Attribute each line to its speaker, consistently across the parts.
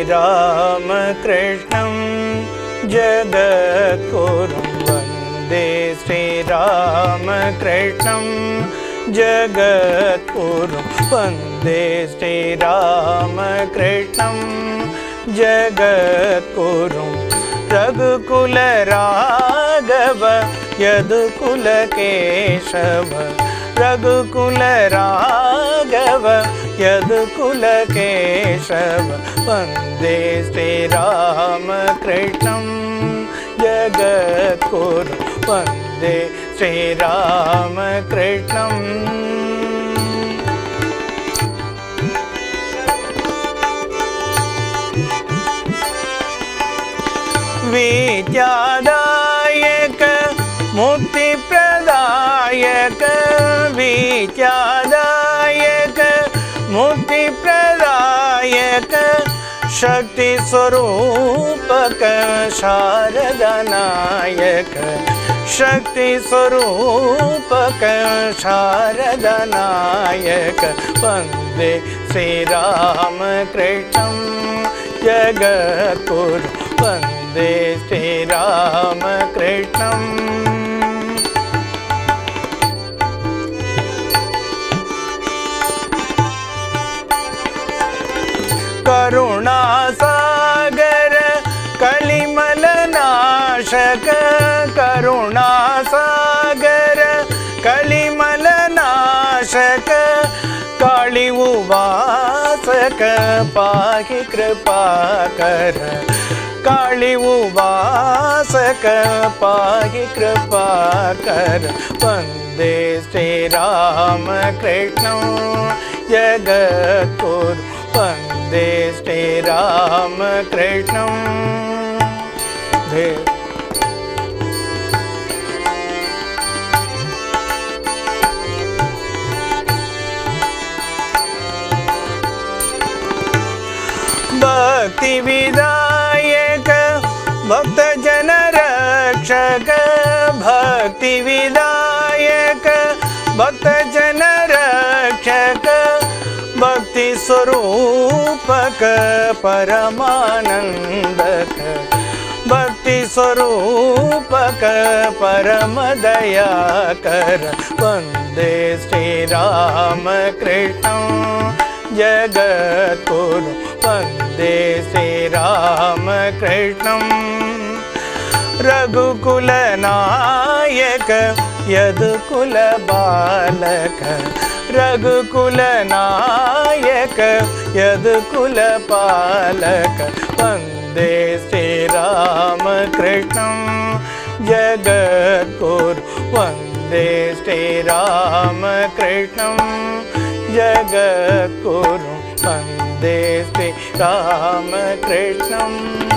Speaker 1: श्रीरामकृष्णं जगद्गुरुं वन्दे श्रीरामकृष्णं जगद्गुरुं वन्दे श्रीरामकृष्णं जगद्गुरुं रघुकुलराघव यदुकुलकेशव रघुकुलराघव यदुकुलकेशव वन्दे श्रीरामकृष्णं जगद्गुरु वन्दे श्रीरामकृष्णम् विद्यादायक मुक्तिप्रदायक विद्यादायक मुक्तिप्रदायक शक्तिस्वरूपक शारदनायक शक्तिस्वरूपक शारदनायक वन्दे श्रीरामकृष्णं जगद्गुरु वन्दे श्रीरामकृष्णम् करुणासागर कलिमलनाशक करुणासागर कलिमलनाशक काळि उवासक पाहि कृपाकर काळि उवासक पाहि कृपाकर वन्दे श्रीरामकृष्णं जगद्गुरु वन्दे श्रीरामकृष्णं धे भक्तिविदायक भक्तजनरक्षक भक्तिविदायक भक्तजनरक्षक भक्तिस्वरूपक परमानन्दक भक्तिस्वरूपक परमदयाकर वन्दे श्रीरामकृष्णं जगद्गुरु वन्दे श्रीरामकृष्णम् रघुकुलनायक यदुकुलबालक रघुकुलनायक यदुकुलपालक वन्दे श्रीरामकृष्णं जगद्गुरु वन्दे श्रीरामकृष्णं जगद्गुरु वन्दे श्रीरामकृष्णम्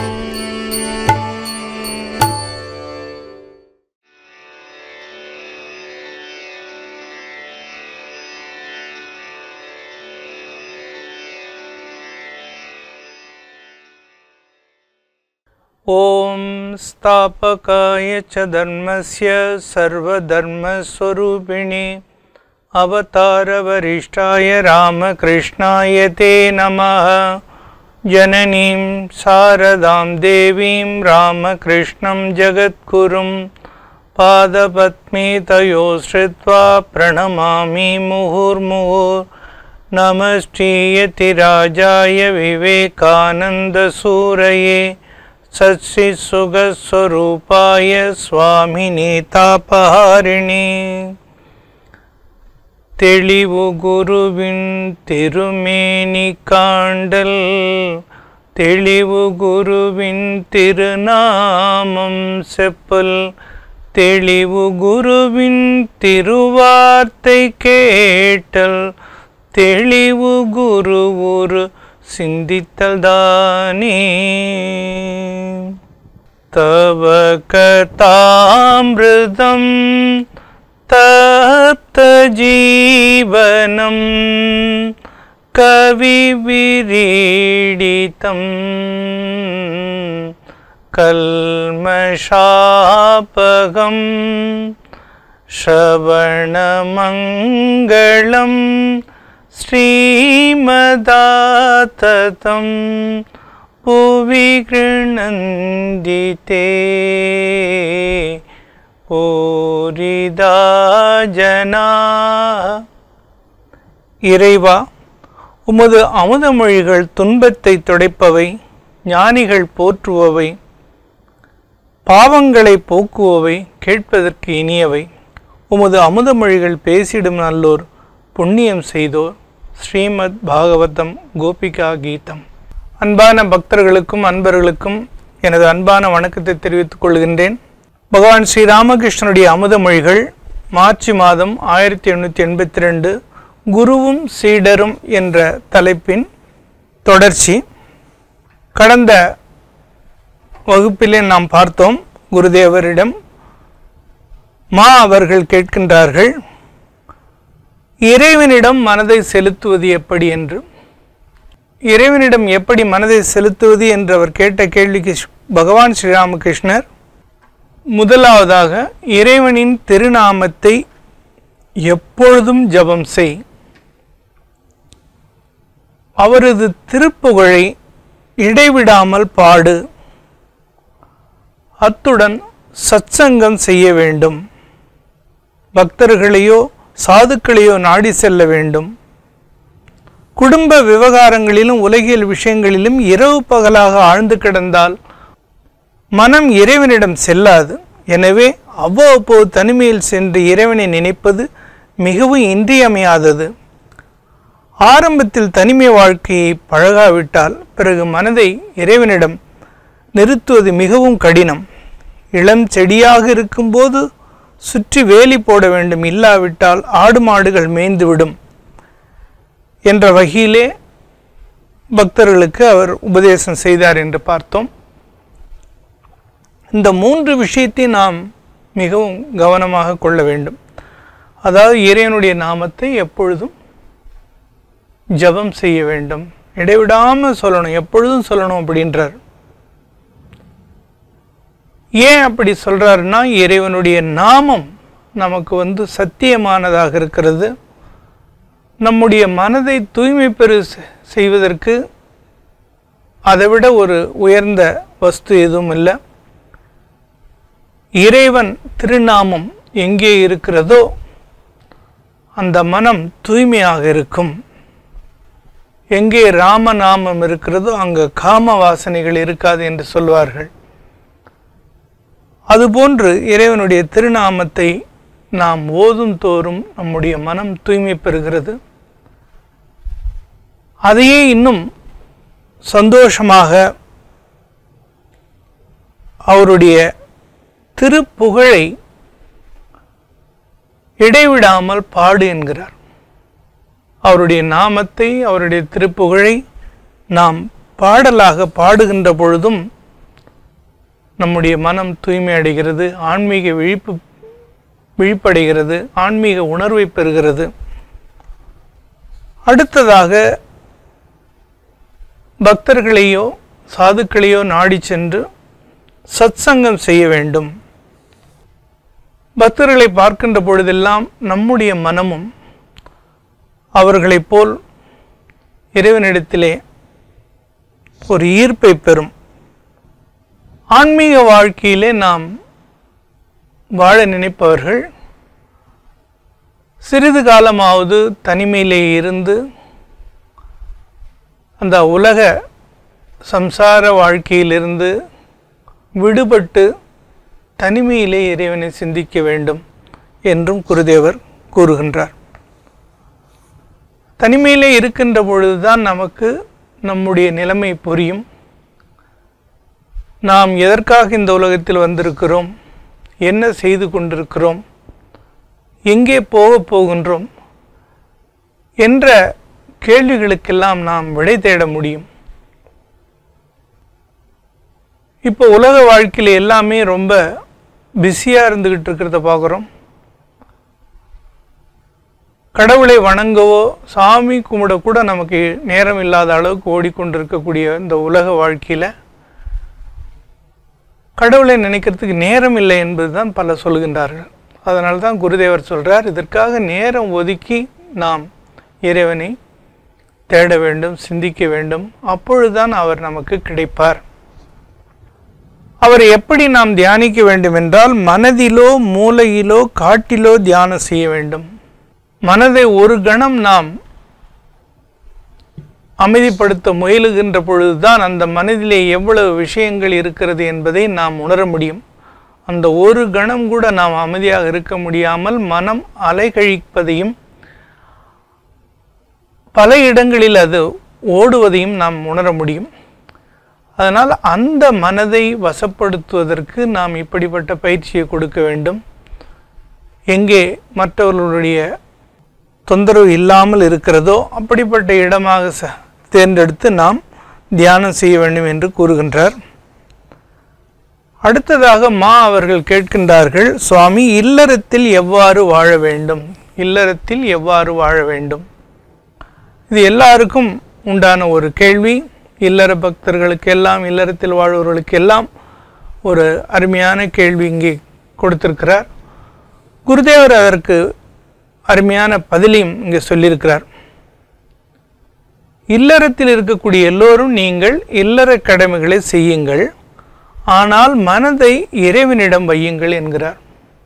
Speaker 1: ॐ स्थापकाय च धर्मस्य सर्वधर्मस्वरूपिणे अवतारवरिष्ठाय रामकृष्णाय ते नमः जननीं शारदां देवीं रामकृष्णं जगद्गुरुं पादपद्मे तयो श्रुत्वा प्रणमामि मुहुर्मुहुः नमश्चीयतिराजाय विवेकानन्दसूरये सत्सिसुगस्वरूपाय स्वामिने तापहारिणि தெளிவு குருவின் திருமேனி காண்டல் தெளிவு குருவின் திருநாமம் செப்பல் தெளிவு குருவின் திருவார்த்தை கேட்டல் தெளிவு குரு ஒரு சிந்தித்தல் தானே தவ கதாமிருதம் तप्तजीवनं कविविरीडितं कल्मषापगं श्रवणमङ्गलं श्रीमदाततं புவி கிருணந்தி தே ஓரிதா ஜனா இறைவா உமது அமுதமொழிகள் துன்பத்தை துடைப்பவை ஞானிகள் போற்றுபவை பாவங்களை போக்குபவை கேட்பதற்கு இனியவை உமது அமுதமொழிகள் பேசிடும் நல்லோர் புண்ணியம் செய்தோர் ஸ்ரீமத் பாகவதம் கோபிகா கீதம் அன்பான பக்தர்களுக்கும் அன்பர்களுக்கும் எனது அன்பான வணக்கத்தை தெரிவித்துக் கொள்கின்றேன் பகவான் ஸ்ரீ ராமகிருஷ்ணனுடைய அமுதமொழிகள் மார்ச் மாதம் ஆயிரத்தி எண்ணூற்றி எண்பத்தி ரெண்டு குருவும் சீடரும் என்ற தலைப்பின் தொடர்ச்சி கடந்த வகுப்பிலே நாம் பார்த்தோம் குருதேவரிடம் மா அவர்கள் கேட்கின்றார்கள் இறைவனிடம் மனதை செலுத்துவது எப்படி என்று இறைவனிடம் எப்படி மனதை செலுத்துவது என்று அவர் கேட்ட கேள்விக்கு ஸ்- பகவான் ஸ்ரீராமகிருஷ்ணர் முதலாவதாக இறைவனின் திருநாமத்தை எப்பொழுதும் ஜபம் செய் அவரது திருப்புகழை இடைவிடாமல் பாடு அத்துடன் சத்சங்கம் செய்ய வேண்டும் பக்தர்களையோ சாதுக்களையோ நாடி செல்ல வேண்டும் குடும்ப விவகாரங்களிலும் உலகியல் விஷயங்களிலும் இரவு பகலாக ஆழ்ந்து கிடந்தால் மனம் இறைவனிடம் செல்லாது எனவே அவ்வப்போது தனிமையில் சென்று இறைவனை நினைப்பது மிகவும் இன்றியமையாதது ஆரம்பத்தில் தனிமை வாழ்க்கையை பழகாவிட்டால் பிறகு மனதை இறைவனிடம் நிறுத்துவது மிகவும் கடினம் இளம் செடியாக இருக்கும்போது சுற்றி வேலி போட வேண்டும் இல்லாவிட்டால் ஆடு மாடுகள் மேய்ந்துவிடும் என்ற வகையிலே பக்தர்களுக்கு அவர் உபதேசம் செய்தார் என்று பார்த்தோம் இந்த மூன்று விஷயத்தை நாம் மிகவும் கவனமாக கொள்ள வேண்டும் அதாவது இறைவனுடைய நாமத்தை எப்பொழுதும் ஜெபம் செய்ய வேண்டும் இடைவிடாமல் சொல்லணும் எப்பொழுதும் சொல்லணும் அப்படின்றார் ஏன் அப்படி சொல்றாருன்னா இறைவனுடைய நாமம் நமக்கு வந்து சத்தியமானதாக இருக்கிறது நம்முடைய மனதை தூய்மை பெறு செ- செய்வதற்கு அதைவிட ஒரு உயர்ந்த வஸ்து எதுவும் இல்லை இறைவன் திருநாமம் எங்கே இருக்கிறதோ அந்த மனம் தூய்மையாக இருக்கும் எங்கே ராமநாமம் இருக்கிறதோ அங்கு காம வாசனைகள் இருக்காது என்று சொல்வார்கள் அதுபோன்று இறைவனுடைய திருநாமத்தை நாம் ஓதும் தோறும் நம்முடைய மனம் தூய்மை பெறுகிறது அதையே இன்னும் சந்தோஷமாக அவருடைய திருப்புகழை இடைவிடாமல் பாடு என்கிறார் அவருடைய நாமத்தை அவருடைய திருப்புகழை நாம் பாடலாக பாடுகின்ற பொழுதும் நம்முடைய மனம் தூய்மை அடைகிறது ஆன்மீக விழிப்பு விழிப்படைகிறது ஆன்மீக உணர்வை பெறுகிறது அடுத்ததாக பக்தர்களையோ சாதுக்களையோ நாடி சென்று சத்சங்கம் செய்ய வேண்டும் பக்தர்களை பார்க்கின்ற பொழுதெல்லாம் நம்முடைய மனமும் அவர்களைப் போல் இறைவனிடத்திலே ஒரு ஈர்ப்பை பெறும் ஆன்மீக வாழ்க்கையிலே நாம் வாழ நினைப்பவர்கள் சிறிது காலமாவது தனிமையிலே இருந்து அந்த உலக சம்சார வாழ்க்கையிலிருந்து விடுபட்டு தனிமையிலே இறைவனை சிந்திக்க வேண்டும் என்றும் குருதேவர் கூறுகின்றார் தனிமையிலே இருக்கின்ற பொழுதுதான் நமக்கு நம்முடைய நிலைமை புரியும் நாம் எதற்காக இந்த உலகத்தில் வந்திருக்கிறோம் என்ன செய்து கொண்டிருக்கிறோம் எங்கே போகப் போகின்றோம் என்ற கேள்விகளுக்கெல்லாம் நாம் விடை தேட முடியும் இப்போ உலக வாழ்க்கையில் எல்லாமே ரொம்ப பிஸியாக இருந்துக்கிட்டு இருக்கிறத பார்க்குறோம் கடவுளை வணங்கவோ சாமி கும்பிட கூட நமக்கு நேரம் இல்லாத அளவுக்கு ஓடிக்கொண்டிருக்கக்கூடிய இந்த உலக வாழ்க்கையில் கடவுளை நினைக்கிறதுக்கு நேரம் இல்லை என்பதுதான் பல சொல்கின்றார்கள் அதனால தான் குருதேவர் சொல்றார் இதற்காக நேரம் ஒதுக்கி நாம் இறைவனை தேட வேண்டும் சிந்திக்க வேண்டும் அப்பொழுதுதான் அவர் நமக்கு கிடைப்பார் அவரை எப்படி நாம் தியானிக்க வேண்டும் என்றால் மனதிலோ மூளையிலோ காட்டிலோ தியானம் செய்ய வேண்டும் மனதை ஒரு கணம் நாம் அமைதிப்படுத்த முயலுகின்ற பொழுதுதான் அந்த மனதிலே எவ்வளவு விஷயங்கள் இருக்கிறது என்பதை நாம் உணர முடியும் அந்த ஒரு கணம் கூட நாம் அமைதியாக இருக்க முடியாமல் மனம் அலைகழிப்பதையும் பல இடங்களில் அது ஓடுவதையும் நாம் உணர முடியும் அதனால் அந்த மனதை வசப்படுத்துவதற்கு நாம் இப்படிப்பட்ட பயிற்சியை கொடுக்க வேண்டும் எங்கே மற்றவர்களுடைய தொந்தரவு இல்லாமல் இருக்கிறதோ அப்படிப்பட்ட இடமாக ச தேர்ந்தெடுத்து நாம் தியானம் செய்ய வேண்டும் என்று கூறுகின்றார் அடுத்ததாக மா அவர்கள் கேட்கின்றார்கள் சுவாமி இல்லறத்தில் எவ்வாறு வாழ வேண்டும் இல்லறத்தில் எவ்வாறு வாழ வேண்டும் இது எல்லாருக்கும் உண்டான ஒரு கேள்வி இல்லற பக்தர்களுக்கு எல்லாம் இல்லறத்தில் வாழ்பவர்களுக்கு எல்லாம் ஒரு அருமையான கேள்வி இங்கே கொடுத்திருக்கிறார் குருதேவர் அதற்கு அருமையான பதிலையும் இங்கே சொல்லியிருக்கிறார் இல்லறத்தில் இருக்கக்கூடிய எல்லோரும் நீங்கள் இல்லற கடமைகளை செய்யுங்கள் ஆனால் மனதை இறைவனிடம் வையுங்கள் என்கிறார்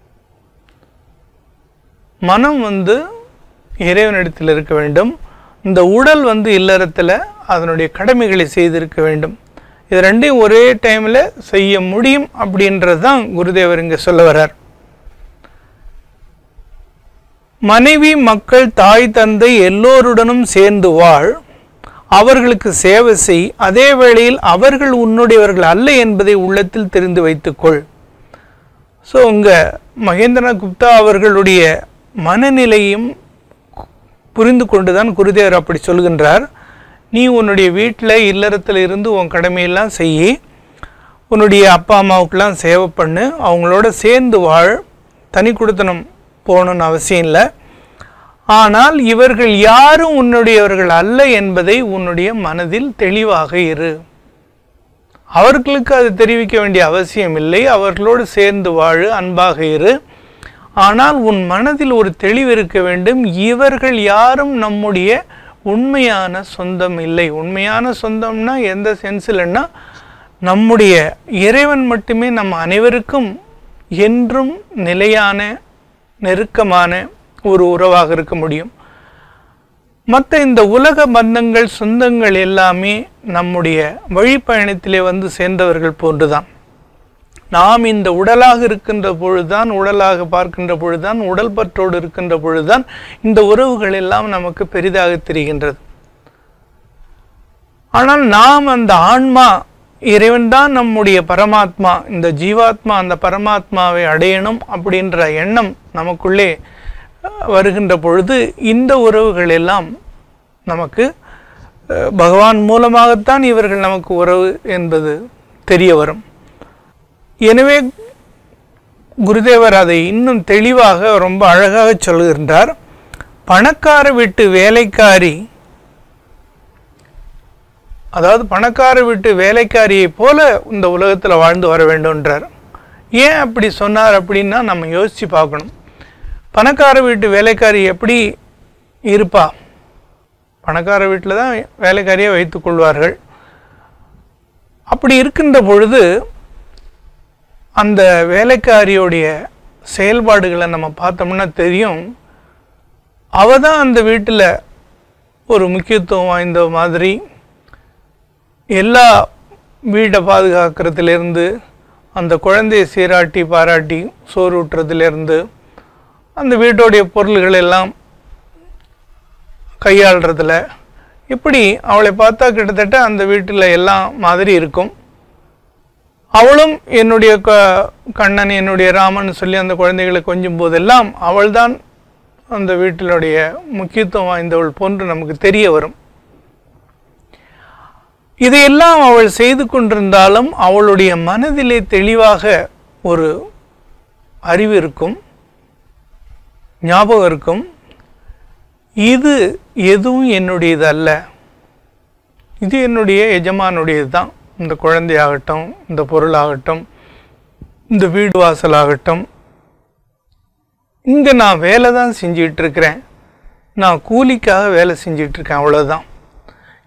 Speaker 1: மனம் வந்து இறைவனிடத்தில் இருக்க வேண்டும் இந்த உடல் வந்து இல்லறத்தில் அதனுடைய கடமைகளை செய்திருக்க வேண்டும் இது ரெண்டையும் ஒரே டைமில் செய்ய முடியும் அப்படின்றது தான் குருதேவர் இங்கே சொல்ல வர்றார் மனைவி மக்கள் தாய் தந்தை எல்லோருடனும் சேர்ந்து வாழ் அவர்களுக்கு சேவை செய் அதே வேளையில் அவர்கள் உன்னுடையவர்கள் அல்ல என்பதை உள்ளத்தில் தெரிந்து வைத்துக்கொள் ஸோ உங்க மகேந்திரநாத் குப்தா அவர்களுடைய மனநிலையும் புரிந்து கொண்டுதான் குருதேவர் அப்படி சொல்கின்றார் நீ உன்னுடைய வீட்டில் இல்லறத்தில் இருந்து உன் கடமையெல்லாம் செய்யி உன்னுடைய அப்பா அம்மாவுக்கெல்லாம் சேவை பண்ணு அவங்களோட சேர்ந்து வாழ் தனி கொடுத்தனம் போகணும்னு அவசியம் இல்லை ஆனால் இவர்கள் யாரும் உன்னுடையவர்கள் அல்ல என்பதை உன்னுடைய மனதில் தெளிவாக இரு அவர்களுக்கு அது தெரிவிக்க வேண்டிய அவசியம் இல்லை அவர்களோடு சேர்ந்து வாழு அன்பாக இரு ஆனால் உன் மனதில் ஒரு தெளிவு இருக்க வேண்டும் இவர்கள் யாரும் நம்முடைய உண்மையான சொந்தம் இல்லை உண்மையான சொந்தம்னா எந்த சென்ஸில்னா நம்முடைய இறைவன் மட்டுமே நம் அனைவருக்கும் என்றும் நிலையான நெருக்கமான ஒரு உறவாக இருக்க முடியும் மற்ற இந்த உலக பந்தங்கள் சொந்தங்கள் எல்லாமே நம்முடைய வழிப்பயணத்திலே வந்து சேர்ந்தவர்கள் போன்றுதான் நாம் இந்த உடலாக இருக்கின்ற பொழுதுதான் உடலாக பார்க்கின்ற பொழுதுதான் உடல் பற்றோடு இருக்கின்ற பொழுதுதான் இந்த உறவுகள் எல்லாம் நமக்கு பெரிதாக தெரிகின்றது ஆனால் நாம் அந்த ஆன்மா இறைவன்தான் நம்முடைய பரமாத்மா இந்த ஜீவாத்மா அந்த பரமாத்மாவை அடையணும் அப்படின்ற எண்ணம் நமக்குள்ளே வருகின்ற பொழுது இந்த உறவுகள் எல்லாம் நமக்கு அஹ், பகவான் மூலமாகத்தான் இவர்கள் நமக்கு உறவு என்பது தெரிய வரும் எனவே குருதேவர் அதை இன்னும் தெளிவாக ரொம்ப அழகாக சொல்கின்றார் பணக்கார வீட்டு வேலைக்காரி அதாவது பணக்கார வீட்டு வேலைக்காரியை போல இந்த உலகத்தில் வாழ்ந்து வர வேண்டும்ன்றார் ஏன் அப்படி சொன்னார் அப்படின்னா நம்ம யோசித்து பார்க்கணும் பணக்கார வீட்டு வேலைக்காரி எப்படி இருப்பா பணக்கார வீட்டில் தான் வேலைக்காரியை வைத்துக் கொள்வார்கள் அப்படி இருக்கின்ற பொழுது அந்த வேலைக்காரியோடைய செயல்பாடுகளை நம்ம பார்த்தோம்னா தெரியும் அவ தான் அந்த வீட்டில் ஒரு முக்கியத்துவம் வாய்ந்த மாதிரி எல்லா வீட்டை பாதுகாக்கிறதுலேருந்து அந்த குழந்தையை சீராட்டி பாராட்டி சோறு ஊட்டுறதுலேருந்து அந்த வீட்டோடைய பொருள்கள் எல்லாம் கையாளுறதுல இப்படி அவளை பார்த்தா கிட்டத்தட்ட அந்த வீட்டில் எல்லாம் மாதிரி இருக்கும் அவளும் என்னுடைய க கண்ணன் என்னுடைய ராமன் சொல்லி அந்த குழந்தைகளை கொஞ்சும் போதெல்லாம் அவள்தான் அந்த வீட்டினுடைய முக்கியத்துவம் வாய்ந்தவள் போன்று நமக்கு தெரிய வரும் இதையெல்லாம் அவள் செய்து கொண்டிருந்தாலும் அவளுடைய மனதிலே தெளிவாக ஒரு அறிவு இருக்கும் ஞாபகம் இருக்கும் இது எதுவும் என்னுடையது அல்ல இது என்னுடைய எஜமானுடையது தான் இந்த குழந்தையாகட்டும் இந்த பொருளாகட்டும் இந்த வீடு வாசலாகட்டும் இங்கே நான் வேலை தான் செஞ்சிட்டு இருக்கிறேன் நான் கூலிக்காக வேலை செஞ்சிட்டு இருக்கேன் அவ்வளோதான்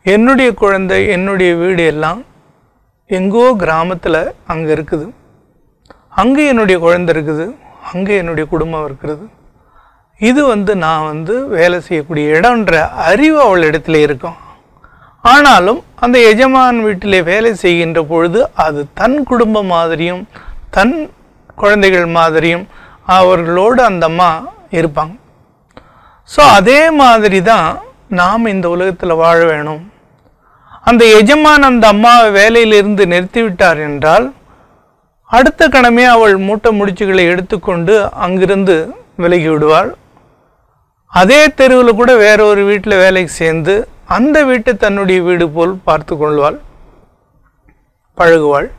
Speaker 1: என்னுடைய குழந்தை என்னுடைய வீடு எல்லாம் எங்கோ கிராமத்தில் அங்கே இருக்குது அங்கே என்னுடைய குழந்தை இருக்குது அங்கே என்னுடைய குடும்பம் இருக்கிறது இது வந்து நான் வந்து வேலை செய்யக்கூடிய இடம்ன்ற அறிவு அவள் இடத்துல இருக்கும் ஆனாலும் அந்த எஜமான் வீட்டிலே வேலை செய்கின்ற பொழுது அது தன் குடும்பம் மாதிரியும் தன் குழந்தைகள் மாதிரியும் அவர்களோடு அந்த அம்மா இருப்பாங்க ஸோ அதே மாதிரி தான் நாம் இந்த உலகத்தில் வாழ வேணும் அந்த எஜமான் அந்த அம்மாவை வேலையிலிருந்து நிறுத்திவிட்டார் என்றால் அடுத்த கணமே அவள் மூட்டை முடிச்சுகளை எடுத்துக்கொண்டு அங்கிருந்து விலகி விடுவாள் அதே தெருவில் கூட வேற ஒரு வீட்டில் வேலைக்கு சேர்ந்து அந்த வீட்டை தன்னுடைய வீடு போல் பார்த்து கொள்வாள் பழகுவாள்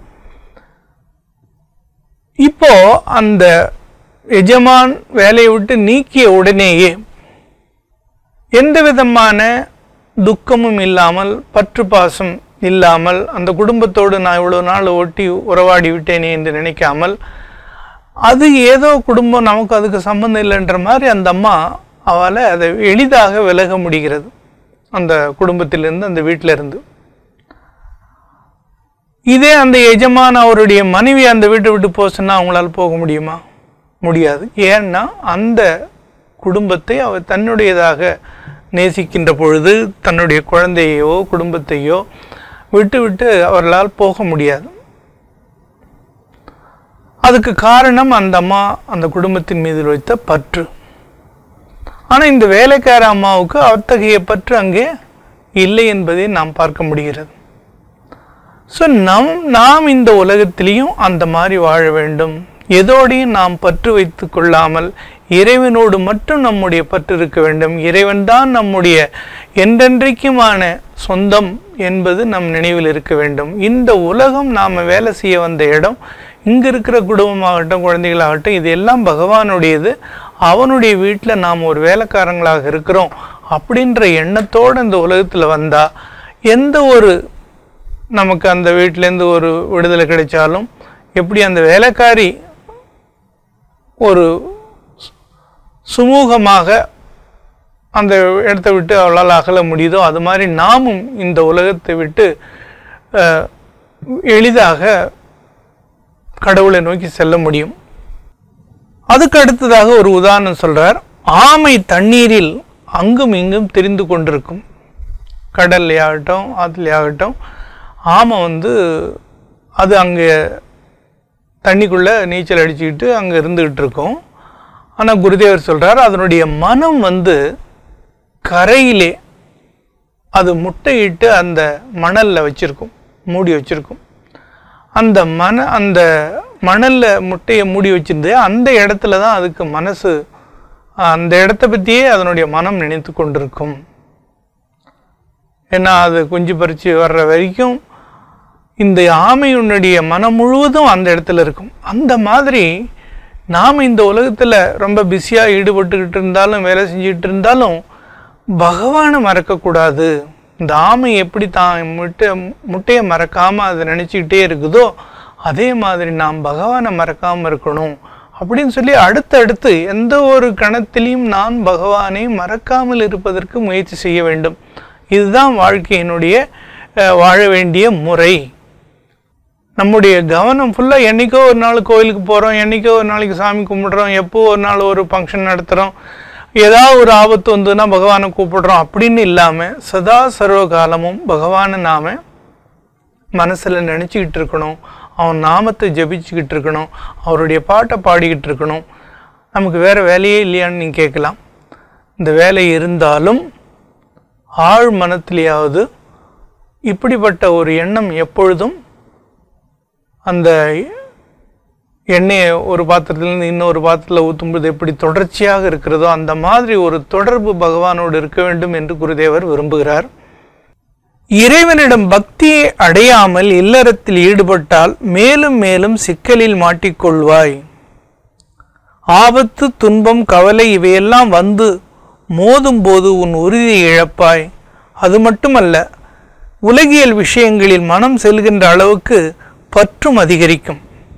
Speaker 1: இப்போ அந்த எஜமான் வேலையை விட்டு நீக்கிய உடனேயே எந்த விதமான துக்கமும் இல்லாமல் பற்று பாசம் இல்லாமல் அந்த குடும்பத்தோடு நான் இவ்வளோ நாள் ஒட்டி உறவாடி விட்டேனே என்று நினைக்காமல் அது ஏதோ குடும்பம் நமக்கு அதுக்கு சம்மந்தம் இல்லைன்ற மாதிரி அந்த அம்மா அவளை அதை எளிதாக விலக முடிகிறது அந்த குடும்பத்திலிருந்து அந்த வீட்டில இருந்து இதே அந்த எஜமான் அவருடைய மனைவி அந்த வீட்டை விட்டு போக சொன்னா அவங்களால போக முடியுமா முடியாது ஏன்னா அந்த குடும்பத்தை அவர் தன்னுடையதாக நேசிக்கின்ற பொழுது தன்னுடைய குழந்தையோ குடும்பத்தையோ விட்டு விட்டு அவர்களால் போக முடியாது அதுக்கு காரணம் அந்த அம்மா அந்த குடும்பத்தின் மீது வைத்த பற்று ஆனால் இந்த வேலைக்கார அம்மாவுக்கு அத்தகைய பற்று அங்கே இல்லை என்பதை நாம் பார்க்க முடிகிறது ஸோ நம் நாம் இந்த உலகத்திலையும் அந்த மாதிரி வாழ வேண்டும் எதோடையும் நாம் பற்று வைத்து கொள்ளாமல் இறைவனோடு மட்டும் நம்முடைய பற்று இருக்க வேண்டும் இறைவன்தான் நம்முடைய என்றென்றைக்குமான சொந்தம் என்பது நம் நினைவில் இருக்க வேண்டும் இந்த உலகம் நாம் வேலை செய்ய வந்த இடம் இங்கே இருக்கிற குடும்பமாகட்டும் குழந்தைகளாகட்டும் இது எல்லாம் பகவானுடையது அவனுடைய வீட்டில் நாம் ஒரு வேலைக்காரங்களாக இருக்கிறோம் அப்படின்ற எண்ணத்தோடு இந்த உலகத்தில் வந்தால் எந்த ஒரு நமக்கு அந்த வீட்டிலேருந்து ஒரு விடுதலை கிடைச்சாலும் எப்படி அந்த வேலைக்காரி ஒரு சு- சுமூகமாக அந்த இடத்தை விட்டு அவளால் அகல முடியுதோ அது மாதிரி நாமும் இந்த உலகத்தை விட்டு அஹ், எளிதாக கடவுளை நோக்கி செல்ல முடியும் அதுக்கு அடுத்ததாக ஒரு உதாரணம் சொல்றார் ஆமை தண்ணீரில் அங்கும் இங்கும் திரிந்து கொண்டிருக்கும் கடல்லையாகட்டும் ஆற்றுலையாகட்டும் ஆமை வந்து அது அங்கே தண்ணிக்குள்ளே நீச்சல் அடிச்சுக்கிட்டு அங்கே இருந்துக்கிட்டு இருக்கும் ஆனால் குருதேவர் சொல்றார் அதனுடைய மனம் வந்து கரையிலே அது முட்டையிட்டு அந்த மணலில் வச்சிருக்கும் மூடி வச்சிருக்கும் அந்த மன அந்த மணலில் முட்டையை மூடி வச்சிருந்து அந்த இடத்துல தான் அதுக்கு மனசு அந்த இடத்த பற்றியே அதனுடைய மனம் நினைத்து கொண்டிருக்கும் ஏன்னா அது குஞ்சு பறித்து வர்ற வரைக்கும் இந்த ஆமையுன்னுடைய மனம் முழுவதும் அந்த இடத்துல இருக்கும் அந்த மாதிரி நாம் இந்த உலகத்தில் ரொம்ப பிஸியாக ஈடுபட்டுக்கிட்டு இருந்தாலும் வேலை செஞ்சுக்கிட்டு இருந்தாலும் பகவானை மறக்கக்கூடாது இந்த ஆமை எப்படி தான் முட்டை முட்டையை மறக்காமல் அதை நினச்சிக்கிட்டே இருக்குதோ அதே மாதிரி நாம் பகவானை மறக்காமல் இருக்கணும் அப்படின்னு சொல்லி அடுத்தடுத்து எந்த ஒரு கணத்திலையும் நான் பகவானை மறக்காமல் இருப்பதற்கு முயற்சி செய்ய வேண்டும் இதுதான் வாழ்க்கையினுடைய அஹ், வாழ வேண்டிய முறை நம்முடைய கவனம் ஃபுல்லாக என்னைக்கோ ஒரு நாள் கோயிலுக்கு போகிறோம் என்னைக்கோ ஒரு நாளைக்கு சாமி கும்பிடுறோம் எப்போ ஒரு நாள் ஒரு ஃபங்க்ஷன் நடத்துகிறோம் ஏதாவது ஒரு ஆபத்து வந்ததுன்னா பகவானை கூப்பிடுறோம் அப்படின்னு இல்லாமல் சதா சர்வ காலமும் பகவானை நாம் மனசில் நினச்சிக்கிட்டு இருக்கணும் அவன் நாமத்தை ஜபிச்சுக்கிட்டு இருக்கணும் அவருடைய பாட்டை பாடிக்கிட்டு இருக்கணும் நமக்கு வேறு வேலையே இல்லையான்னு நீங்கள் கேட்கலாம் இந்த வேலை இருந்தாலும் ஆழ் மனத்திலேயாவது இப்படிப்பட்ட ஒரு எண்ணம் எப்பொழுதும் அந்த எண்ணெயை ஒரு பாத்திரத்திலிருந்து இன்னொரு பாத்திரத்தில் ஊற்றும்போது எப்படி தொடர்ச்சியாக இருக்கிறதோ அந்த மாதிரி ஒரு தொடர்பு பகவானோடு இருக்க வேண்டும் என்று குருதேவர் விரும்புகிறார் இறைவனிடம் பக்தியை அடையாமல் இல்லறத்தில் ஈடுபட்டால் மேலும் மேலும் சிக்கலில் மாட்டிக்கொள்வாய் ஆபத்து துன்பம் கவலை இவையெல்லாம் வந்து மோதும் போது உன் உறுதியை இழப்பாய் அது மட்டுமல்ல உலகியல் விஷயங்களில் மனம் செல்கின்ற அளவுக்கு பற்றும் அதிகரிக்கும்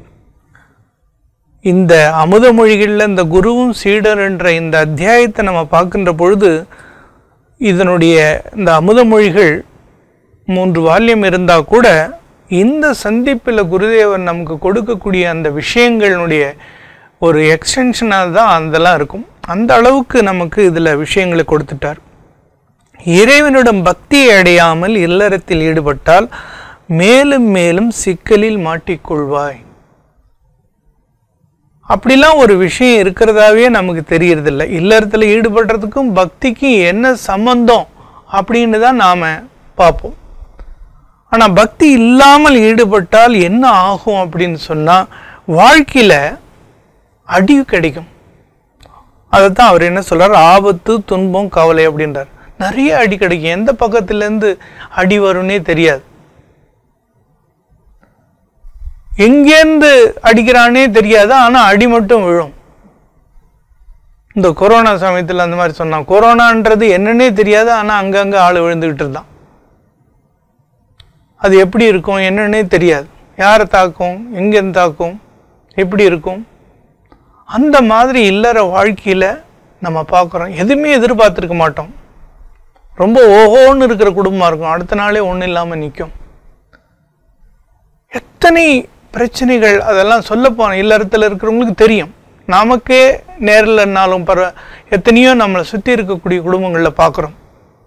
Speaker 1: இந்த அமுத மொழிகளில் இந்த குருவும் சீடர் என்ற இந்த அத்தியாயத்தை நம்ம பார்க்கின்ற பொழுது இதனுடைய இந்த அமுத மொழிகள் மூன்று வால்யம் இருந்தால் கூட இந்த சந்திப்பில் குருதேவர் நமக்கு கொடுக்கக்கூடிய அந்த விஷயங்களுடைய ஒரு எக்ஸ்டென்ஷனாக தான் அதெல்லாம் இருக்கும் அந்த அளவுக்கு நமக்கு இதில் விஷயங்களை கொடுத்துட்டார் இறைவனிடம் பக்தியை அடையாமல் இல்லறத்தில் ஈடுபட்டால் மேலும் மேலும் சிக்கலில் மாட்டிக்கொள்வாய் அப்படிலாம் ஒரு விஷயம் இருக்கிறதாவே நமக்கு தெரியறதில்ல இல்லறத்தில் ஈடுபடுறதுக்கும் பக்திக்கும் என்ன சம்பந்தம் அப்படின்னு தான் நாம் பார்ப்போம் ஆனால் பக்தி இல்லாமல் ஈடுபட்டால் என்ன ஆகும் அப்படின்னு சொன்னால் வாழ்க்கையில் அடி கிடைக்கும் அதை தான் அவர் என்ன சொல்றார் ஆபத்து துன்பம் கவலை அப்படின்றார் நிறைய அடி கிடைக்கும் எந்த பக்கத்துலேருந்து அடி வரும்னே தெரியாது எங்கேருந்து அடிக்கிறானே தெரியாது ஆனால் அடி மட்டும் விழும் இந்த கொரோனா சமயத்தில் அந்த மாதிரி சொன்னான் கொரோனான்றது என்னன்னே தெரியாது ஆனால் அங்கங்கே ஆள் விழுந்துக்கிட்டு இருந்தான் அது எப்படி இருக்கும் என்னன்னே தெரியாது யாரை தாக்கும் எங்கேருந்து தாக்கும் எப்படி இருக்கும் அந்த மாதிரி இல்லற வாழ்க்கையில் நம்ம பார்க்குறோம் எதுவுமே எதிர்பார்த்துருக்க மாட்டோம் ரொம்ப ஓஹோன்னு இருக்கிற குடும்பமாக இருக்கும் அடுத்த நாளே ஒன்றும் இல்லாமல் நிற்கும் எத்தனை பிரச்சனைகள் அதெல்லாம் சொல்லப்போன இல்லறத்தில் இருக்கிறவங்களுக்கு தெரியும் நமக்கே நேரில்னாலும் பரவ எத்தனையோ நம்மளை சுற்றி இருக்கக்கூடிய குடும்பங்களில் பார்க்குறோம்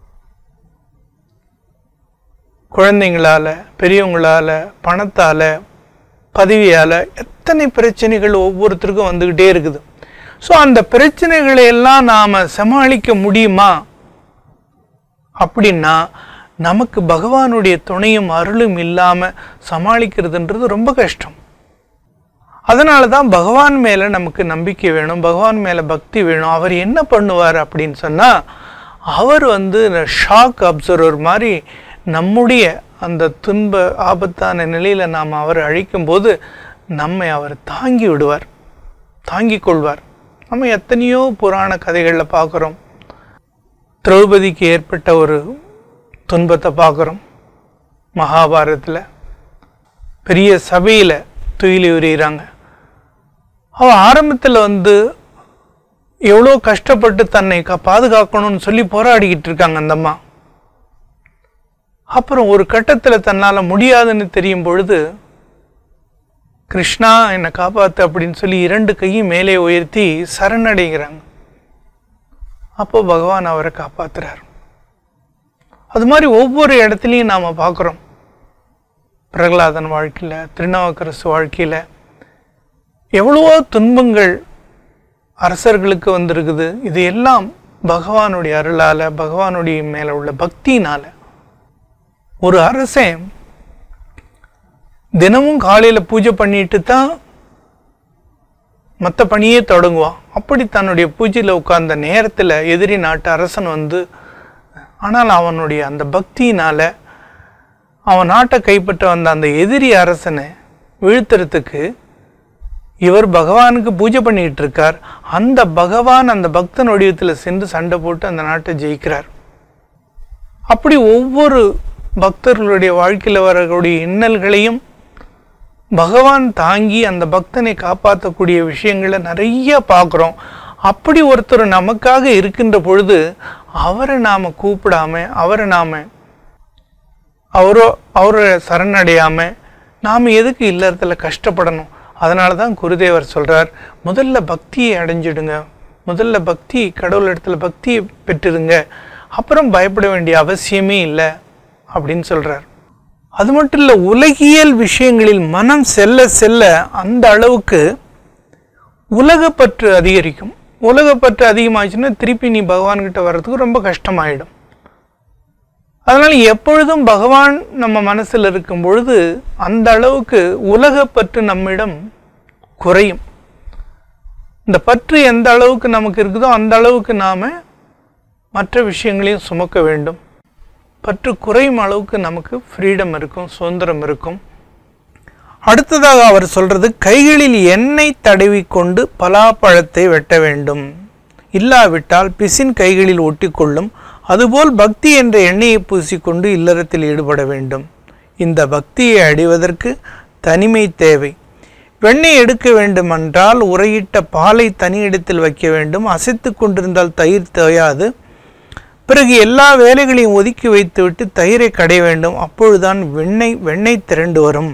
Speaker 1: குழந்தைங்களால் பெரியவங்களால் பணத்தால் பதவியால் எத்தனை பிரச்சனைகள் ஒவ்வொருத்தருக்கும் வந்துக்கிட்டே இருக்குது ஸோ அந்த பிரச்சனைகளை எல்லாம் நாம் சமாளிக்க முடியுமா அப்படின்னா நமக்கு பகவானுடைய துணையும் அருளும் இல்லாமல் சமாளிக்கிறதுன்றது ரொம்ப கஷ்டம் அதனால தான் பகவான் மேலே நமக்கு நம்பிக்கை வேணும் பகவான் மேலே பக்தி வேணும் அவர் என்ன பண்ணுவார் அப்படின்னு சொன்னால் அவர் வந்து ஷாக் அப்சர்வர் மாதிரி நம்முடைய அந்த துன்ப ஆபத்தான நிலையில் நாம் அவரை அழிக்கும்போது நம்மை அவர் தாங்கி விடுவார் தாங்கிக் கொள்வார் நம்ம எத்தனையோ புராண கதைகளில் பார்க்குறோம் திரௌபதிக்கு ஏற்பட்ட ஒரு துன்பத்தை பார்க்குறோம் மகாபாரதத்தில் பெரிய சபையில் துயிலி உரிகிறாங்க அவள் ஆரம்பத்தில் வந்து எவ்வளோ கஷ்டப்பட்டு தன்னை கா- பாதுகாக்கணும்னு சொல்லி போராடிக்கிட்டு இருக்காங்க அந்த அம்மா அப்புறம் ஒரு கட்டத்தில் தன்னால் முடியாதுன்னு தெரியும் பொழுது கிருஷ்ணா என்னை காப்பாத்து அப்படின்னு சொல்லி இரண்டு கையும் மேலே உயர்த்தி சரணடைகிறாங்க அப்போ பகவான் அவரை காப்பாத்துறார் அது மாதிரி ஒவ்வொரு இடத்துலையும் நாம் பார்க்குறோம் பிரகலாதன் வாழ்க்கையில் திருநாவுக்கரசு வாழ்க்கையில் எவ்வளவோ துன்பங்கள் அரசர்களுக்கு வந்திருக்குது இது எல்லாம் பகவானுடைய அருளால் பகவானுடைய மேலே உள்ள பக்தியினால் ஒரு அரசன் தினமும் காலையில் பூஜை பண்ணிட்டு தான் மற்ற பணியே தொடங்குவான் அப்படி தன்னுடைய பூஜையில் உட்கார்ந்த நேரத்தில் எதிரி நாட்டு அரசன் வந்து ஆனால் அவனுடைய அந்த பக்தியினால் அவன் நாட்டை கைப்பற்ற வந்த அந்த எதிரி அரசனை வீழ்த்துறதுக்கு இவர் பகவானுக்கு பூஜை பண்ணிட்டு இருக்கார் அந்த பகவான் அந்த பக்தன் வடிவத்தில் சென்று சண்டை போட்டு அந்த நாட்டை ஜெயிக்கிறார் அப்படி ஒவ்வொரு பக்தர்களுடைய வாழ்க்கையில் வரக்கூடிய இன்னல்களையும் பகவான் தாங்கி அந்த பக்தனை காப்பாற்றக்கூடிய விஷயங்களை நிறைய பார்க்குறோம் அப்படி ஒருத்தர் நமக்காக இருக்கின்ற பொழுது அவரை நாம் கூப்பிடாம அவரை நாம் அவரோ அவரை சரணடையாம நாம் எதுக்கு இல்லறத்துல கஷ்டப்படணும் அதனால தான் குருதேவர் சொல்றார் முதல்ல பக்தியை அடைஞ்சிடுங்க முதல்ல பக்தி கடவுள் இடத்துல பக்தியை பெற்றுடுங்க அப்புறம் பயப்பட வேண்டிய அவசியமே இல்லை அப்படின்னு சொல்றார் அது மட்டும் இல்லை உலகியல் விஷயங்களில் மனம் செல்ல செல்ல அந்த அளவுக்கு உலகப்பற்று அதிகரிக்கும் உலகப்பற்று அதிகமாச்சுன்னா திருப்பி நீ பகவான்கிட்ட வர்றதுக்கு ரொம்ப கஷ்டமாயிடும் அதனால் எப்பொழுதும் பகவான் நம்ம மனசில் இருக்கும் பொழுது அந்த அளவுக்கு உலகப்பற்று நம்மிடம் குறையும் இந்த பற்று எந்த அளவுக்கு நமக்கு இருக்குதோ அந்த அளவுக்கு நாம் மற்ற விஷயங்களையும் சுமக்க வேண்டும் பற்று குறையும் அளவுக்கு நமக்கு ஃப்ரீடம் இருக்கும் சுதந்திரம் இருக்கும் அடுத்ததாக அவர் சொல்றது கைகளில் எண்ணெய் தடவிக்கொண்டு பலாப்பழத்தை வெட்ட வேண்டும் இல்லாவிட்டால் பிசின் கைகளில் ஒட்டிக்கொள்ளும் அதுபோல் பக்தி என்ற எண்ணெயை பூசிக்கொண்டு இல்லறத்தில் ஈடுபட வேண்டும் இந்த பக்தியை அடைவதற்கு தனிமை தேவை வெண்ணெய் எடுக்க வேண்டுமென்றால் உரையிட்ட பாலை தனி இடத்தில் வைக்க வேண்டும் அசைத்து கொண்டிருந்தால் தயிர் தேயாது பிறகு எல்லா வேலைகளையும் ஒதுக்கி வைத்துவிட்டு தயிரை கடைய வேண்டும் அப்பொழுதுதான் வெண்ணெய் வெண்ணெய் திரண்டு வரும்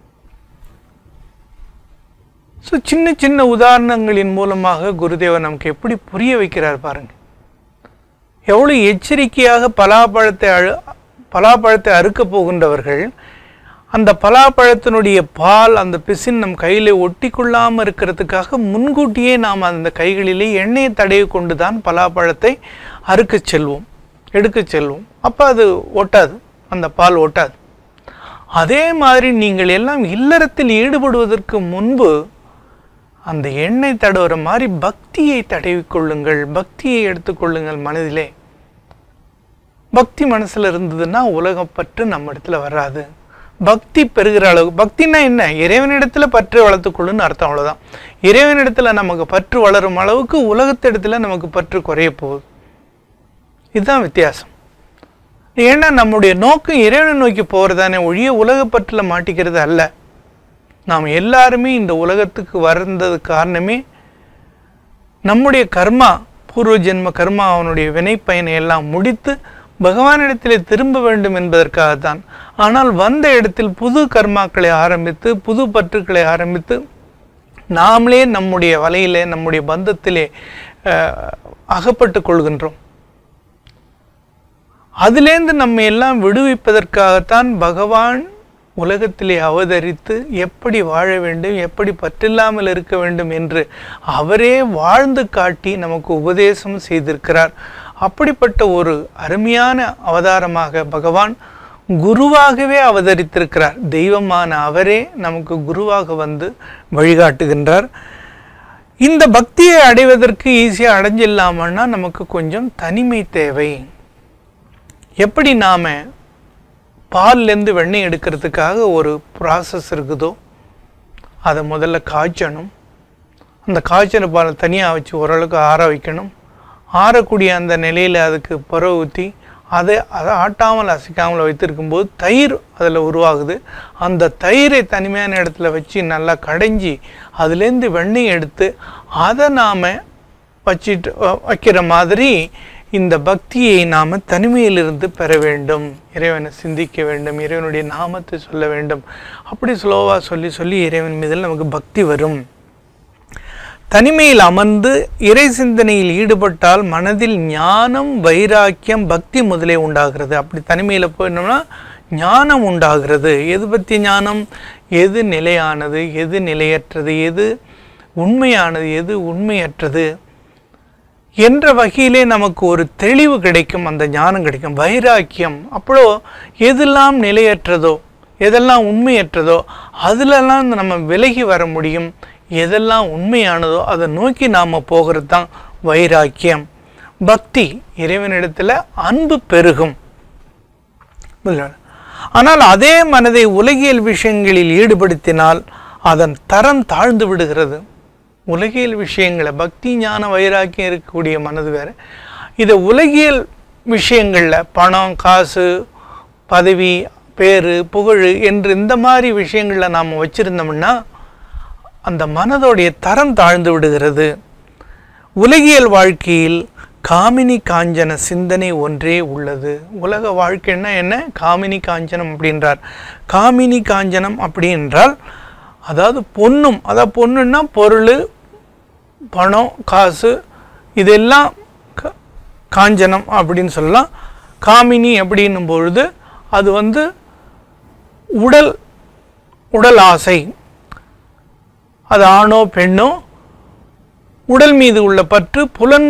Speaker 1: ஸோ சின்ன சின்ன உதாரணங்களின் மூலமாக குருதேவர் நமக்கு எப்படி புரிய வைக்கிறார் பாருங்க எவ்வளவு எச்சரிக்கையாக பலாப்பழத்தை அழு பலாப்பழத்தை அறுக்கப் போகின்றவர்கள் அந்த பலாப்பழத்தினுடைய பால் அந்த பிசின் நம் கையில் ஒட்டி கொள்ளாமல் இருக்கிறதுக்காக முன்கூட்டியே நாம் அந்த கைகளிலே எண்ணெயை தடவி கொண்டு தான் பலாப்பழத்தை அறுக்கச் செல்வோம் எடுக்கச் செல்வோம் அப்போ அது ஒட்டாது அந்த பால் ஒட்டாது அதே மாதிரி நீங்கள் எல்லாம் இல்லறத்தில் ஈடுபடுவதற்கு முன்பு அந்த எண்ணெய் தடவுற மாதிரி பக்தியை தடவிக்கொள்ளுங்கள் பக்தியை எடுத்துக்கொள்ளுங்கள் மனதிலே பக்தி மனசுல இருந்ததுன்னா உலகப்பற்று நம்ம இடத்துல வராது பக்தி பெருகிற அளவு பக்தின்னா என்ன இறைவனிடத்துல பற்று வளர்த்துக்கொள்ளுன்னு அர்த்தம் அவ்வளவுதான் இறைவனிடத்துல நமக்கு பற்று வளரும் அளவுக்கு உலகத்திடத்துல நமக்கு பற்று குறைய போகுது இதுதான் வித்தியாசம் ஏன்னா நம்முடைய நோக்கம் இறைவனை நோக்கி போகிறதானே ஒழிய உலகப்பற்றுல மாட்டிக்கிறது அல்ல நாம் எல்லாருமே இந்த உலகத்துக்கு வந்தது காரணமே நம்முடைய கர்மா பூர்வ ஜென்ம கர்மா அவனுடைய வினைப்பயனை எல்லாம் முடித்து பகவானிடத்திலே திரும்ப வேண்டும் என்பதற்காகத்தான் ஆனால் வந்த இடத்தில் புது கர்மாக்களை ஆரம்பித்து புது பற்றுக்களை ஆரம்பித்து நாமளே நம்முடைய வலையிலே நம்முடைய பந்தத்திலே அஹ், அகப்பட்டு கொள்கின்றோம் அதிலேந்து நம்ம எல்லாம் விடுவிப்பதற்காகத்தான் பகவான் உலகத்திலே அவதரித்து எப்படி வாழ வேண்டும் எப்படி பற்றில்லாமல் இருக்க வேண்டும் என்று அவரே வாழ்ந்து காட்டி நமக்கு உபதேசம் செய்திருக்கிறார் அப்படிப்பட்ட ஒரு அருமையான அவதாரமாக பகவான் குருவாகவே அவதரித்திருக்கிறார் தெய்வமான அவரே நமக்கு குருவாக வந்து வழிகாட்டுகின்றார் இந்த பக்தியை அடைவதற்கு ஈஸியாக அடைஞ்சிடலாமன்னா நமக்கு கொஞ்சம் தனிமை தேவை எப்படி நாம பால்லேருந்து வெண்ணெய் எடுக்கிறதுக்காக ஒரு ப்ராசஸ் இருக்குதோ அதை முதல்ல காய்ச்சணும் அந்த காய்ச்சன பாலை தனியாக வச்சு ஓரளவுக்கு ஆற வைக்கணும் ஆறக்கூடிய அந்த நிலையில் அதுக்கு புற ஊற்றி அதை அதை ஆட்டாமல் அசைக்காமல் வைத்திருக்கும்போது தயிர் அதில் உருவாகுது அந்த தயிரை தனிமையான இடத்துல வச்சு நல்லா கடைஞ்சி அதுலேருந்து வெண்ணெய் எடுத்து அதை நாம் வச்சிட்டு வ- வைக்கிற மாதிரி இந்த பக்தியை நாம் தனிமையிலிருந்து பெற வேண்டும் இறைவனை சிந்திக்க வேண்டும் இறைவனுடைய நாமத்தை சொல்ல வேண்டும் அப்படி ஸ்லோவாக சொல்லி சொல்லி இறைவன் மீதில் நமக்கு பக்தி வரும் தனிமையில் அமர்ந்து இறை சிந்தனையில் ஈடுபட்டால் மனதில் ஞானம் வைராக்கியம் பக்தி முதலே உண்டாகிறது அப்படி தனிமையில் போயிட்டோம்னா ஞானம் உண்டாகிறது எது பற்றி ஞானம் எது நிலையானது எது நிலையற்றது எது உண்மையானது எது உண்மையற்றது என்ற வகையிலே நமக்கு ஒரு தெளிவு கிடைக்கும் அந்த ஞானம் கிடைக்கும் வைராக்கியம் அப்போ எதெல்லாம் நிலையற்றதோ எதெல்லாம் உண்மையற்றதோ அதிலெல்லாம் நம்ம விலகி வர முடியும் எதெல்லாம் உண்மையானதோ அதை நோக்கி நாம் போகிறது தான் வைராக்கியம் பக்தி இறைவனிடத்தில் அன்பு பெருகும் புரியுதா? ஆனால் அதே மனதை உலகியல் விஷயங்களில் ஈடுபடுத்தினால் அதன் தரம் தாழ்ந்து விடுகிறது உலகியல் விஷயங்களை பக்தி ஞான வைராக்கியம் இருக்கக்கூடிய மனது வேற இதை உலகியல் விஷயங்களில் பணம் காசு பதவி பேரு புகழ் என்று இந்த மாதிரி விஷயங்களில் நாம் வச்சிருந்தோம்னா அந்த மனதோடைய தரம் தாழ்ந்து விடுகிறது உலகியல் வாழ்க்கையில் காமினி காஞ்சன சிந்தனை ஒன்றே உள்ளது உலக வாழ்க்கைன்னா என்ன காமினி காஞ்சனம் அப்படின்றார் காமினி காஞ்சனம் அப்படி என்றால் அதாவது பொண்ணும் அதாவது பொண்ணுன்னா பொருள் பணம் காசு இதெல்லாம் க- காஞ்சனம் அப்படின்னு சொல்லலாம் காமினி அப்படின்னும் பொழுது அது வந்து உடல் உடல் ஆசை அது ஆணோ பெண்ணோ உடல் மீது உள்ள பற்று புலன்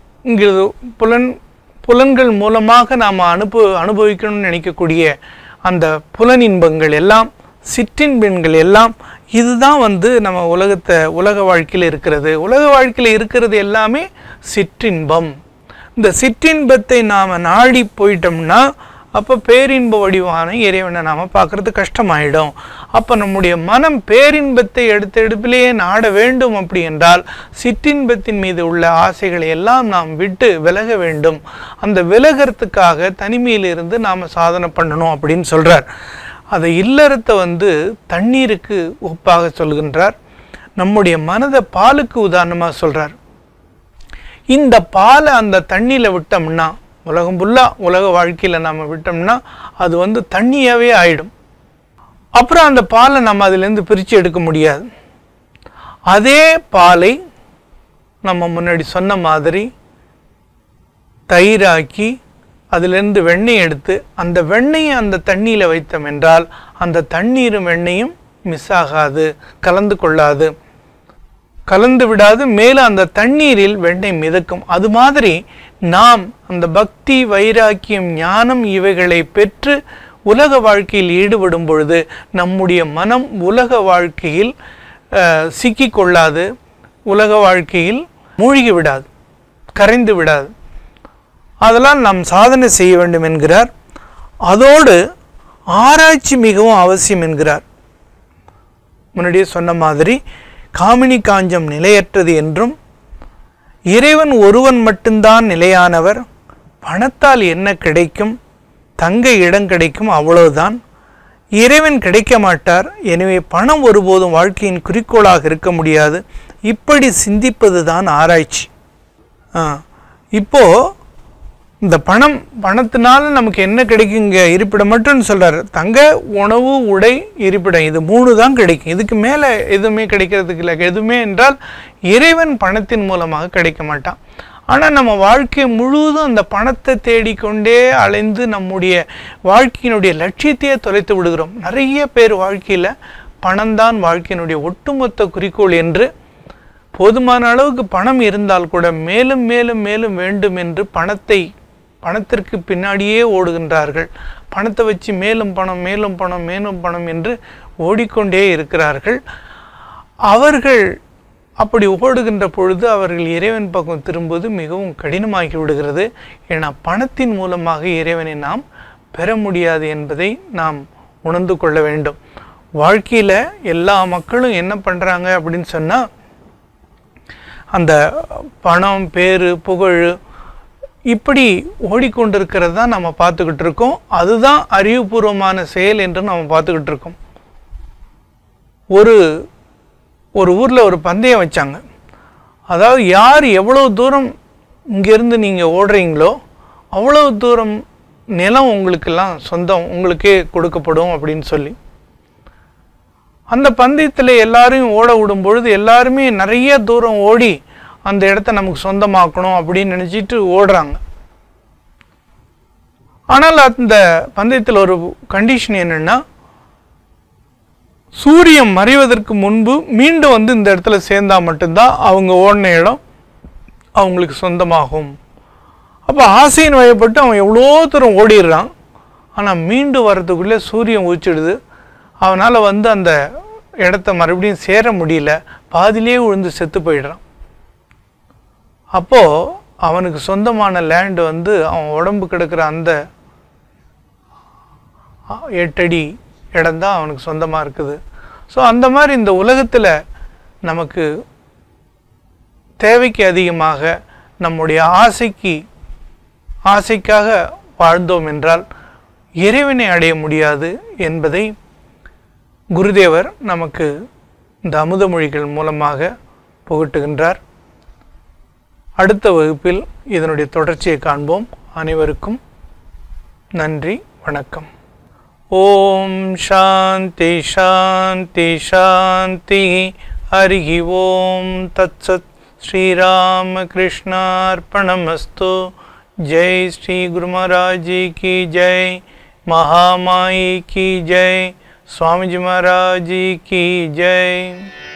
Speaker 1: புலன் புலன்கள் மூலமாக நாம் அனுபவ அனுபவிக்கணும்னு நினைக்கக்கூடிய அந்த புலன் இன்பங்கள் எல்லாம் சிற்றின்பங்கள் எல்லாம் இதுதான் வந்து நம்ம உலகத்தை உலக வாழ்க்கையில் இருக்கிறது உலக வாழ்க்கையில் இருக்கிறது எல்லாமே சிற்றின்பம் இந்த சிற்றின்பத்தை நாம் நாடி போயிட்டோம்னா அப்போ பேரின்ப வடிவான இறைவனை நாம் பார்க்கறது கஷ்டமாயிடும் அப்போ நம்முடைய மனம் பேரின்பத்தை எடுத்த எடுப்பிலேயே நாட வேண்டும் அப்படி என்றால் சிற்றின்பத்தின் மீது உள்ள ஆசைகளை எல்லாம் நாம் விட்டு விலக வேண்டும் அந்த விலகிறதுக்காக தனிமையில் இருந்து நாம் சாதனை பண்ணணும் அப்படின்னு சொல்றார் அதை இல்லறத்தை வந்து தண்ணீருக்கு ஒப்பாக சொல்கின்றார் நம்முடைய மனதை பாலுக்கு உதாரணமாக சொல்றார் இந்த பாலை அந்த தண்ணியில் விட்டோம்னா உலகம் ஃபுல்லாக உலக வாழ்க்கையில் நம்ம விட்டோம்னா அது வந்து தண்ணியாகவே ஆயிடும் அப்புறம் அந்த பாலை நம்ம அதிலேருந்து பிரித்து எடுக்க முடியாது அதே பாலை நம்ம முன்னாடி சொன்ன மாதிரி தயிராக்கி அதிலிருந்து வெண்ணெய் எடுத்து அந்த வெண்ணெயை அந்த தண்ணியில் வைத்தோம் என்றால் அந்த தண்ணீரும் வெண்ணெயும் மிஸ் ஆகாது கலந்து கொள்ளாது கலந்து விடாது மேலே அந்த தண்ணீரில் வெண்ணெய் மிதக்கும் அது மாதிரி நாம் அந்த பக்தி வைராக்கியம் ஞானம் இவைகளை பெற்று உலக வாழ்க்கையில் ஈடுபடும் பொழுது நம்முடைய மனம் உலக வாழ்க்கையில் அஹ், சிக்கிக் கொள்ளாது உலக வாழ்க்கையில் மூழ்கி விடாது கரைந்து விடாது அதெல்லாம் நாம் சாதனை செய்ய வேண்டும் என்கிறார் அதோடு ஆராய்ச்சி மிகவும் அவசியம் என்கிறார் முன்னாடியே சொன்ன மாதிரி காமினி காஞ்சம் நிலையற்றது என்றும் இறைவன் ஒருவன் மட்டும்தான் நிலையானவர் பணத்தால் என்ன கிடைக்கும் தங்க இடம் கிடைக்கும் அவ்வளவுதான் இறைவன் கிடைக்க மாட்டார் எனவே பணம் ஒருபோதும் வாழ்க்கையின் குறிக்கோளாக இருக்க முடியாது இப்படி சிந்திப்பது தான் ஆராய்ச்சி ஆ, இப்போ இந்த பணம் பணத்தினால நமக்கு என்ன கிடைக்குங்க இருப்பிடம் மட்டும் சொல்றாரு தங்க உணவு உடை இருப்பிடம் இது மூணு தான் கிடைக்கும் இதுக்கு மேலே எதுவுமே கிடைக்கிறதுக்கு இல்லை எதுவுமே என்றால் இறைவன் பணத்தின் மூலமாக கிடைக்க மாட்டான் ஆனால் நம்ம வாழ்க்கை முழுவதும் அந்த பணத்தை தேடிக்கொண்டே அலைந்து நம்முடைய வாழ்க்கையினுடைய லட்சியத்தையே தொலைத்து விடுகிறோம் நிறைய பேர் வாழ்க்கையில் பணம்தான் வாழ்க்கையினுடைய ஒட்டுமொத்த குறிக்கோள் என்று போதுமான அளவுக்கு பணம் இருந்தால் கூட மேலும் மேலும் மேலும் வேண்டும் என்று பணத்தை பணத்திற்கு பின்னாடியே ஓடுகின்றார்கள் பணத்தை வச்சு மேலும் பணம் மேலும் பணம் மேலும் பணம் என்று ஓடிக்கொண்டே இருக்கிறார்கள் அவர்கள் அப்படி ஓடுகின்ற பொழுது அவர்கள் இறைவன் பக்கம் திரும்புவது மிகவும் கடினமாகி விடுகிறது ஏன்னா பணத்தின் மூலமாக இறைவனை நாம் பெற முடியாது என்பதை நாம் உணர்ந்து கொள்ள வேண்டும் வாழ்க்கையில் எல்லா மக்களும் என்ன பண்ணுறாங்க அப்படின்னு சொன்னால் அந்த பணம் பேரு புகழ் இப்படி ஓடிக்கொண்டிருக்கிறது தான் நம்ம பார்த்துக்கிட்டு இருக்கோம் அதுதான் அறிவுபூர்வமான செயல் என்று நம்ம பார்த்துக்கிட்டு இருக்கோம் ஒரு ஒரு ஊரில் ஒரு பந்தயம் வச்சாங்க அதாவது யார் எவ்வளோ தூரம் இங்கேருந்து நீங்கள் ஓடுறீங்களோ அவ்வளோ தூரம் நிலம் உங்களுக்கெல்லாம் சொந்தம் உங்களுக்கே கொடுக்கப்படும் அப்படின்னு சொல்லி அந்த பந்தயத்தில் எல்லாரையும் ஓட விடும் பொழுது எல்லாருமே நிறைய தூரம் ஓடி அந்த இடத்த நமக்கு சொந்தமாக்கணும் அப்படின்னு நினச்சிட்டு ஓடுறாங்க ஆனால் அந்த பந்தயத்தில் ஒரு கண்டிஷன் என்னென்னா சூரியன் மறைவதற்கு முன்பு மீண்டும் வந்து இந்த இடத்துல சேர்ந்தா மட்டும்தான் அவங்க ஓடின இடம் அவங்களுக்கு சொந்தமாகும் அப்போ ஆசையின் வயப்பட்டு அவன் எவ்வளோ தூரம் ஓடிடுறான் ஆனால் மீண்டும் வர்றதுக்குள்ளே சூரியன் உச்சிடுது அவனால் வந்து அந்த இடத்த மறுபடியும் சேர முடியல பாதியிலே விழுந்து செத்து போயிடுறான் அப்போது அவனுக்கு சொந்தமான லேண்டு வந்து அவன் உடம்பு கிடக்கிற அந்த அ, எட்டடி இடம்தான் அவனுக்கு சொந்தமாக இருக்குது ஸோ அந்த மாதிரி இந்த உலகத்தில் நமக்கு தேவைக்கு அதிகமாக நம்முடைய ஆசைக்கு ஆசைக்காக வாழ்ந்தோம் என்றால் இறைவனை அடைய முடியாது என்பதை குருதேவர் நமக்கு இந்த அமுத மொழிகள் மூலமாக புகட்டுகின்றார் அடுத்த வகுப்பில் இதனுடைய தொடர்ச்சியை காண்போம் அனைவருக்கும் நன்றி வணக்கம் ஓம் சாந்தி சாந்தி சாந்தி ஹரி ஓம் தத்சத் श्रीरामकृष्णार्पणमस्तु जय श्री गुरु महाराज जी की जय महामाई की जय स्वामी जी महाराज जी की जय